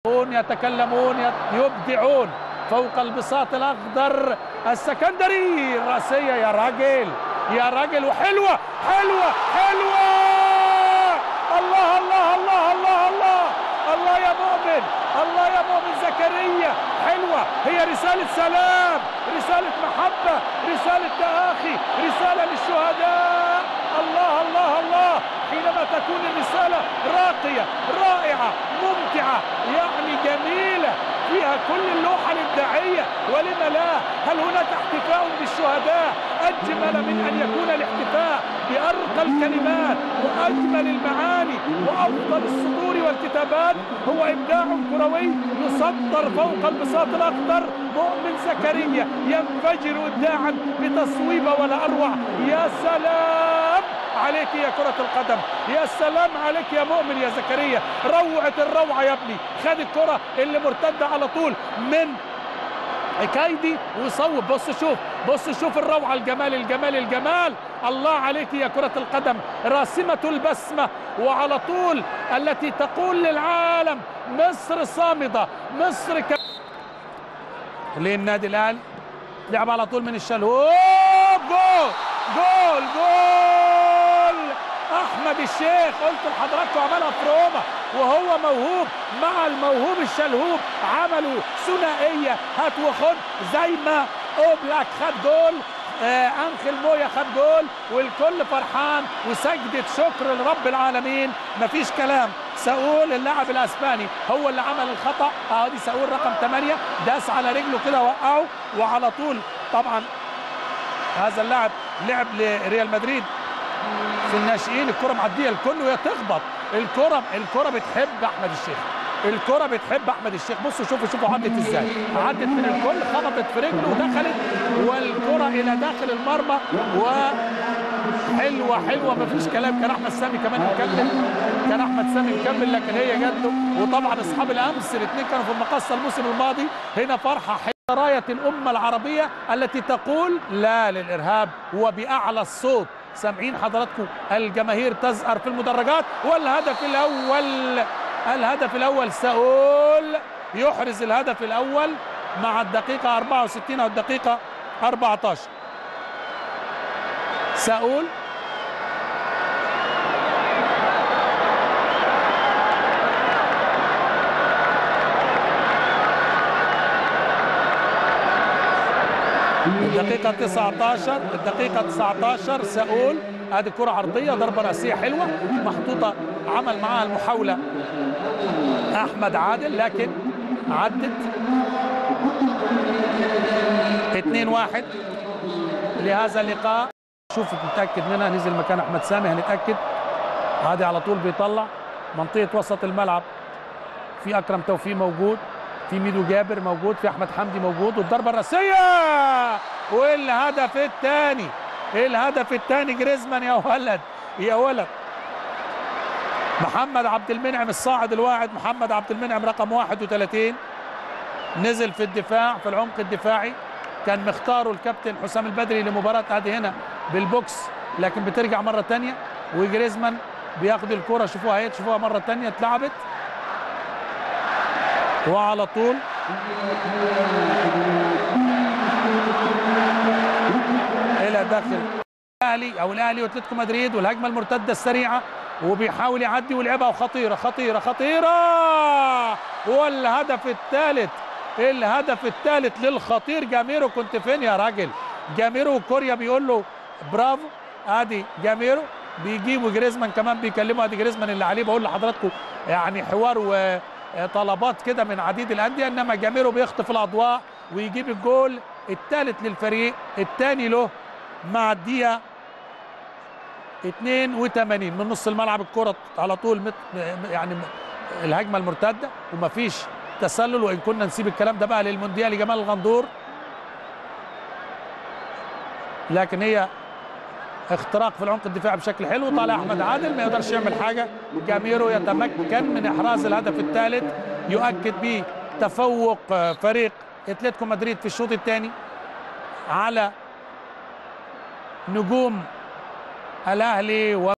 يتكلمون يبدعون فوق البساط الاخضر السكندري راسيه يا راجل يا راجل وحلوه حلوه حلوه الله الله الله الله الله الله يا مؤمن الله يا مؤمن زكريا حلوه هي رساله سلام رساله محبه رساله تآخي رساله للشهداء الله الله الله حينما تكون الرساله راقيه رائعه ممتعه يعني جميله فيها كل اللوحه الابداعيه ولم لا هل هناك احتفاء بالشهداء اجمل من ان يكون الاحتفاء بارقى الكلمات واجمل المعاني وافضل الصدور والكتابات هو ابداع كروي يصدر فوق البساط الاخضر مؤمن زكريا ينفجر ابداعا بتصويبه ولا اروع يا سلام عليك يا كرة القدم يا سلام عليك يا مؤمن يا زكريا روعة الروعة يا ابني خد الكرة اللي مرتدة على طول من كايدي وصوب بص شوف بص شوف الروعة الجمال الجمال الجمال الله عليك يا كرة القدم راسمة البسمة وعلى طول التي تقول للعالم مصر صامدة مصر ك... للنادي الاهلي لعب على طول من الشلهوب جول جول جول احمد الشيخ قلت لحضراتكم عملها في روما وهو موهوب مع الموهوب الشلهوب عملوا ثنائيه هات وخد زي ما اوبلاك خد جول آه انخل مويا خد جول والكل فرحان وسجدة شكر لرب العالمين مفيش كلام ساول اللاعب الاسباني هو اللي عمل الخطا اه دي ساول رقم 8 داس على رجله كده وقعه وعلى طول طبعا هذا اللاعب لعب لريال مدريد في الناشئين الكره معديه الكل وهي تخبط الكره الكره بتحب احمد الشيخ الكره بتحب احمد الشيخ بصوا شوفوا شوفوا عدت ازاي عدت من الكل خبطت في رجله ودخلت والكره الى داخل المرمى و حلوه حلوه مفيش كلام كان احمد سامي كمان مكمل كان احمد سامي مكمل لكن هي جات له وطبعا اصحاب الامس الاثنين كانوا في المقصه الموسم الماضي هنا فرحه حلوه رايه الامه العربيه التي تقول لا للارهاب وباعلى الصوت سامعين حضراتكم الجماهير تزأر في المدرجات والهدف الاول الهدف الاول ساول يحرز الهدف الاول مع الدقيقه 64 او الدقيقه 14 ساول الدقيقة 19 الدقيقة 19 ساول ادي كرة عرضية ضربة رأسية حلوة محطوطة عمل معاها المحاولة أحمد عادل لكن عدت 2 1 لهذا اللقاء شوف نتأكد منها نزل مكان أحمد سامي هنتأكد عادي على طول بيطلع منطقة وسط الملعب في أكرم توفيق موجود في ميدو جابر موجود في احمد حمدي موجود والضربه الراسيه والهدف الثاني الهدف الثاني جريزمان يا ولد يا ولد محمد عبد المنعم الصاعد الواعد محمد عبد المنعم رقم 31 نزل في الدفاع في العمق الدفاعي كان مختاره الكابتن حسام البدري لمباراه ادي هنا بالبوكس لكن بترجع مره ثانيه وجريزمان بياخد الكره شوفوها اهي تشوفوها مره ثانيه اتلعبت وعلى طول الى داخل الاهلي او الاهلي واتلتيكو مدريد والهجمه المرتده السريعه وبيحاول يعدي ويلعبها وخطيره خطيره خطيره والهدف الثالث الهدف الثالث للخطير جاميرو كنت فين يا راجل جاميرو كوريا بيقول له برافو ادي جاميرو بيجيبوا جريزمان كمان بيكلموا ادي جريزمان اللي عليه بقول لحضراتكم يعني حوار و طلبات كده من عديد الانديه انما جاميرو بيخطف الاضواء ويجيب الجول الثالث للفريق الثاني له مع الدقيقه 82 من نص الملعب الكره على طول مت يعني الهجمه المرتده ومفيش تسلل وان كنا نسيب الكلام ده بقى للمونديال جمال الغندور لكن هي اختراق في العمق الدفاعي بشكل حلو طالع احمد عادل ما يقدرش يعمل حاجه جاميرو يتمكن من احراز الهدف الثالث يؤكد به تفوق فريق اتلتيكو مدريد في الشوط الثاني على نجوم الاهلي و